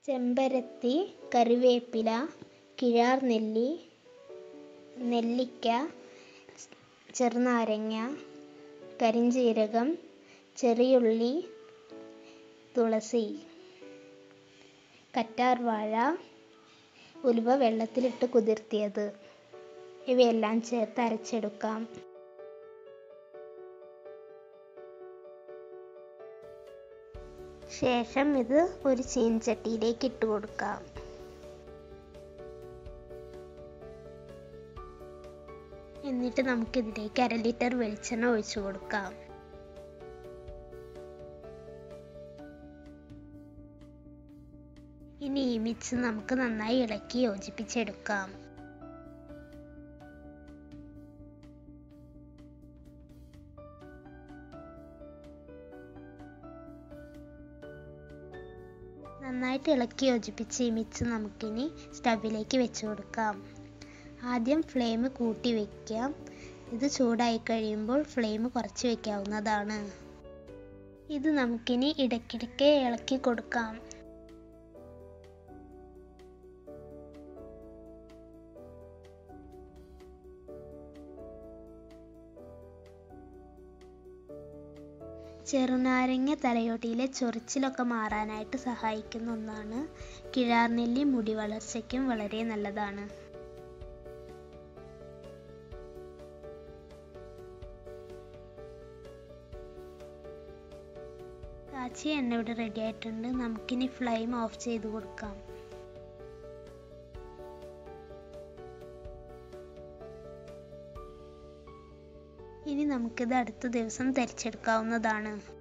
ചെമ്പരത്തി കറിവേപ്പില കിഴാർ നെല്ലി നെല്ലിക്ക ചെറുനാരങ്ങ കരിഞ്ജീരകം ചെറിയുള്ളി തുളസി കറ്റാർവാഴ ഉലുവ വെള്ളത്തിലിട്ട് കുതിർത്തിയത് ഇവയെല്ലാം ചേർത്ത് അരച്ചെടുക്കാം ശേഷം ഇത് ഒരു ചീനച്ചട്ടിയിലേക്ക് ഇട്ട് കൊടുക്കാം എന്നിട്ട് നമുക്കിതിലേക്ക് അര ലിറ്റർ വെളിച്ചെണ്ണ ഒഴിച്ചു കൊടുക്കാം ഇനി ഈ മിക്സ് നമുക്ക് നന്നായി ഇളക്കി യോജിപ്പിച്ചെടുക്കാം നന്നായിട്ട് ഇളക്കി യോജിപ്പിച്ച് ഈ മിക്സ് നമുക്കിനി സ്റ്റവിലേക്ക് വെച്ച് കൊടുക്കാം ആദ്യം ഫ്ലെയിം കൂട്ടി വയ്ക്കാം ഇത് ചൂടായി കഴിയുമ്പോൾ ഫ്ലെയിം കുറച്ച് വയ്ക്കാവുന്നതാണ് ഇത് നമുക്കിനി ഇടയ്ക്കിടയ്ക്ക് ഇളക്കി കൊടുക്കാം ചെറുനാരങ്ങ തലയോട്ടിയിലെ ചൊറിച്ചിലൊക്കെ മാറാനായിട്ട് സഹായിക്കുന്ന ഒന്നാണ് കിഴാർനെല്ലി മുടി വളർച്ചയ്ക്കും വളരെ നല്ലതാണ് കാച്ചിയ എണ്ണ ഇവിടെ റെഡി ആയിട്ടുണ്ട് നമുക്കിനി ഫ്ലെയിം ഓഫ് ചെയ്ത് കൊടുക്കാം ഇനി നമുക്കിത് അടുത്ത ദിവസം തരിച്ചെടുക്കാവുന്നതാണ്